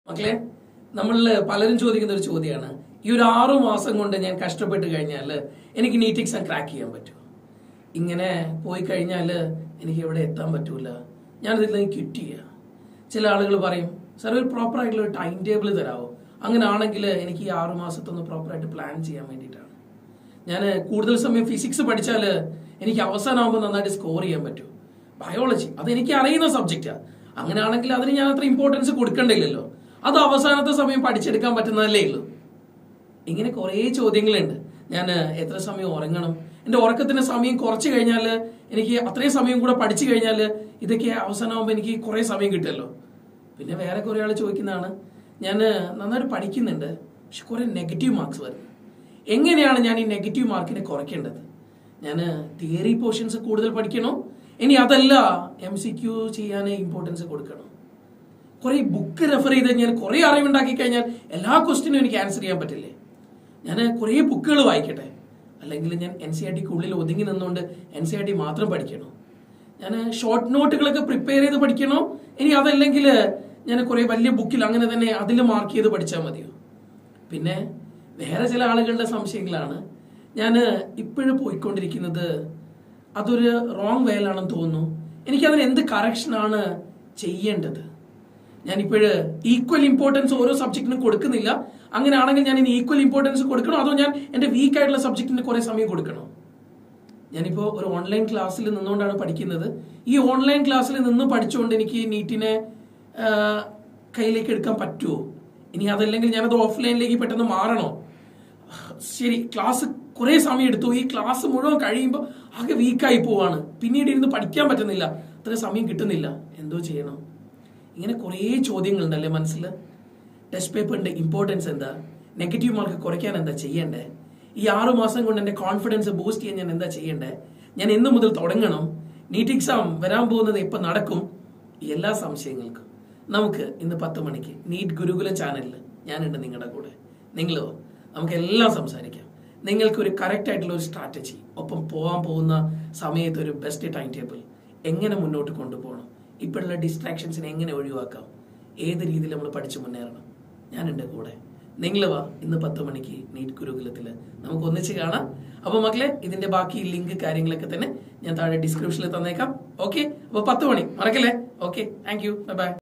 മക്കളെ നമ്മളിൽ പലരും ചോദിക്കുന്ന ഒരു ചോദ്യമാണ് ഈ ഒരു ആറു മാസം കൊണ്ട് ഞാൻ കഷ്ടപ്പെട്ട് കഴിഞ്ഞാൽ എനിക്ക് നീറ്റ് എക്സാം ക്രാക്ക് ചെയ്യാൻ പറ്റുമോ ഇങ്ങനെ പോയി കഴിഞ്ഞാൽ എനിക്ക് എവിടെ എത്താൻ പറ്റൂല ഞാനിതിൽ നിന്ന് ക്വിറ്റ് ചെയ്യുക ചില ആളുകൾ പറയും സാർ ഒരു പ്രോപ്പർ ആയിട്ടുള്ള ഒരു ടൈം ടേബിൾ തരാമോ അങ്ങനെ ആണെങ്കിൽ എനിക്ക് ഈ ആറു മാസത്തൊന്ന് പ്രോപ്പറായിട്ട് പ്ലാൻ ചെയ്യാൻ വേണ്ടിയിട്ടാണ് ഞാൻ കൂടുതൽ സമയം ഫിസിക്സ് പഠിച്ചാൽ എനിക്ക് അവസാനമാകുമ്പോൾ നന്നായിട്ട് സ്കോർ ചെയ്യാൻ പറ്റും ബയോളജി അത് എനിക്ക് അറിയുന്ന സബ്ജക്റ്റാണ് അങ്ങനെയാണെങ്കിൽ അതിന് ഞാൻ അത്ര ഇമ്പോർട്ടൻസ് കൊടുക്കണ്ടില്ലല്ലോ അത് അവസാനത്തെ സമയം പഠിച്ചെടുക്കാൻ പറ്റുന്നതല്ലേ ഉള്ളൂ ഇങ്ങനെ കുറേ ചോദ്യങ്ങളുണ്ട് ഞാൻ എത്ര സമയം ഉറങ്ങണം എൻ്റെ ഉറക്കത്തിന്റെ സമയം കുറച്ച് കഴിഞ്ഞാൽ എനിക്ക് അത്രയും സമയം കൂടെ പഠിച്ചു കഴിഞ്ഞാൽ ഇതൊക്കെ അവസാനമാകുമ്പോൾ എനിക്ക് കുറേ സമയം കിട്ടുമല്ലോ പിന്നെ വേറെ കുറേ ആൾ ചോദിക്കുന്നതാണ് ഞാൻ നന്നായിട്ട് പഠിക്കുന്നുണ്ട് പക്ഷെ കുറേ നെഗറ്റീവ് മാർക്സ് വരുന്നു എങ്ങനെയാണ് ഞാൻ ഈ നെഗറ്റീവ് മാർക്കിനെ കുറയ്ക്കേണ്ടത് ഞാൻ തിയറി പോർഷൻസ് കൂടുതൽ പഠിക്കണോ ഇനി അതല്ല എം സി ക്യൂ ചെയ്യാൻ ഇമ്പോർട്ടൻസ് കൊടുക്കണോ കുറെ ബുക്ക് റെഫർ ചെയ്ത് ഞാൻ കുറെ അറിവുണ്ടാക്കി കഴിഞ്ഞാൽ എല്ലാ ക്വസ്റ്റിനും എനിക്ക് ആൻസർ ചെയ്യാൻ പറ്റില്ലേ ഞാൻ കുറേ ബുക്കുകൾ വായിക്കട്ടെ അല്ലെങ്കിൽ ഞാൻ എൻ സി ആർ ടിക്ക് ഉള്ളിൽ ഒതുങ്ങി നിന്നുകൊണ്ട് എൻ സി ആർ ടി മാത്രം പഠിക്കണോ ഞാൻ ഷോർട്ട് നോട്ടുകളൊക്കെ പ്രിപ്പയർ ചെയ്ത് പഠിക്കണോ ഇനി അതല്ലെങ്കിൽ ഞാൻ കുറെ വലിയ ബുക്കിൽ അങ്ങനെ തന്നെ അതിൽ മാർക്ക് ചെയ്ത് പഠിച്ചാൽ മതിയോ പിന്നെ വേറെ ചില ആളുകളുടെ സംശയങ്ങളാണ് ഞാൻ ഇപ്പോഴും പോയിക്കൊണ്ടിരിക്കുന്നത് അതൊരു റോങ് വേലാണെന്ന് തോന്നുന്നു എനിക്കതിന് എന്ത് കറക്ഷനാണ് ചെയ്യേണ്ടത് ഞാനിപ്പോഴ് ഈക്വൽ ഇമ്പോർട്ടൻസ് ഓരോ സബ്ജക്റ്റിനും കൊടുക്കുന്നില്ല അങ്ങനെയാണെങ്കിൽ ഞാൻ ഇനി ഈക്വൽ ഇമ്പോർട്ടൻസ് കൊടുക്കണോ അതോ ഞാൻ എന്റെ വീക്ക് ആയിട്ടുള്ള സബ്ജക്റ്റിന് കുറെ സമയം കൊടുക്കണോ ഞാനിപ്പോ ഒരു ഓൺലൈൻ ക്ലാസ്സിൽ നിന്നുകൊണ്ടാണ് പഠിക്കുന്നത് ഈ ഓൺലൈൻ ക്ലാസ്സിൽ നിന്ന് പഠിച്ചുകൊണ്ട് എനിക്ക് നീറ്റിനെ ആ, കയ്യിലേക്ക് എടുക്കാൻ പറ്റുമോ ഇനി അതല്ലെങ്കിൽ ഞാനത് ഓഫ്ലൈനിലേക്ക് പെട്ടെന്ന് മാറണോ ശരി ക്ലാസ് കുറെ സമയം എടുത്തു ഈ ക്ലാസ് മുഴുവൻ കഴിയുമ്പോൾ ആകെ വീക്കായി പോവാണ് പിന്നീട് ഇരുന്ന് പഠിക്കാൻ പറ്റുന്നില്ല അത്ര സമയം കിട്ടുന്നില്ല എന്തോ ചെയ്യണം ഇങ്ങനെ കുറേ ചോദ്യങ്ങളുണ്ടല്ലേ മനസ്സിൽ ടെസ്റ്റ് പേപ്പറിന്റെ ഇമ്പോർട്ടൻസ് എന്താ നെഗറ്റീവ് മാർക്ക് കുറയ്ക്കാൻ എന്താ ചെയ്യണ്ടേ ഈ ആറു മാസം കൊണ്ട് എന്റെ കോൺഫിഡൻസ് ബൂസ്റ്റ് ചെയ്യാൻ ഞാൻ എന്താ ചെയ്യണ്ടേ ഞാൻ എന്ന് മുതൽ തുടങ്ങണം നീറ്റ് എക്സാം വരാൻ പോകുന്നത് എപ്പോൾ നടക്കും ഈ എല്ലാ സംശയങ്ങൾക്കും നമുക്ക് ഇന്ന് പത്ത് മണിക്ക് നീറ്റ് ഗുരുകുല ചാനലിൽ ഞാനുണ്ട് നിങ്ങളുടെ കൂടെ നിങ്ങളോ നമുക്ക് എല്ലാം സംസാരിക്കാം നിങ്ങൾക്ക് ഒരു കറക്റ്റ് ആയിട്ടുള്ള ഒരു സ്ട്രാറ്റജി ഒപ്പം പോകാൻ പോകുന്ന സമയത്ത് ഒരു ബെസ്റ്റ് ടൈം ടേബിൾ എങ്ങനെ മുന്നോട്ട് കൊണ്ടുപോകണം ഇപ്പോഴുള്ള ഡിസ്ട്രാക്ഷൻസിനെ എങ്ങനെ ഒഴിവാക്കാം ഏത് രീതിയിൽ നമ്മൾ പഠിച്ചു മുന്നേറണം ഞാനുണ്ട് കൂടെ നിങ്ങൾ വാ ഇന്ന് പത്ത് മണിക്ക് നീറ്റ് ഗുരുകുലത്തിൽ നമുക്ക് ഒന്നിച്ച് കാണാം അപ്പൊ മക്കളെ ഇതിന്റെ ബാക്കി ലിങ്ക് കാര്യങ്ങളൊക്കെ തന്നെ ഞാൻ താഴെ ഡിസ്ക്രിപ്ഷനിൽ തന്നേക്കാം ഓക്കെ അപ്പൊ പത്ത് മണി മറക്കല്ലേ okay thank you bye by